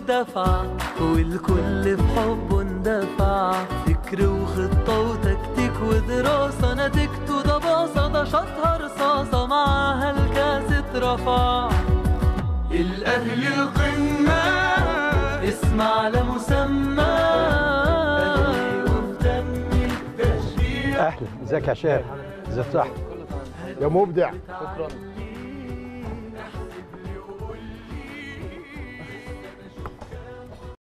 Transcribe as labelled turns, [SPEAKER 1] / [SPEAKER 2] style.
[SPEAKER 1] الدفع والكل في حبه اندفع فكر وخطة وتكتيك ودراسة نتيجته ده باصة ده شطها رصاصة معاها الكاس اترفع الأهلي القمة اسم على مسمى أهلي وفي دمي التشجيع
[SPEAKER 2] اهلا ازيك يا شاب ازي صح يا مبدع
[SPEAKER 3] شكرا